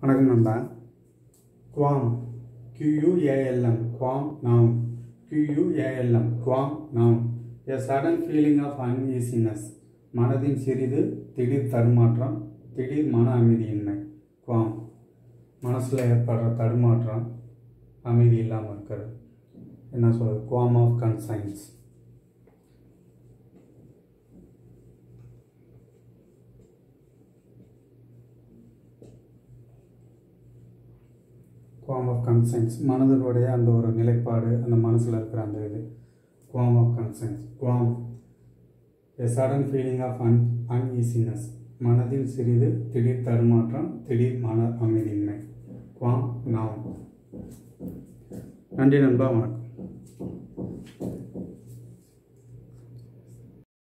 வணக்கம் நண்பா குவாம் QUALM குவாம் நாம் QUALM குவாம் நாம் a sudden feeling of uneasiness மனதின் சிறிது திடீர் தடுமாற்றம் திடீர் மன அமைதியின்மை குவாம் மனசில் ஏற்படுற தடுமாற்றம் அமைதி இல்லாமல் இருக்கிறது என்ன சொல்றது qualm of conscience qualm of conscience மனதினுடைய அந்த ஒரு நிலைப்பாடு அந்த மனசில் இருக்கிற அந்த இது qualm of conscience qualm a sudden feeling of an uneasiness மனதில் சிறிது திடீர் தடுமாற்றம் திடீர் மன அமைதியின்மை குவாம் நாம் நன்றி நண்பா வணக்கம்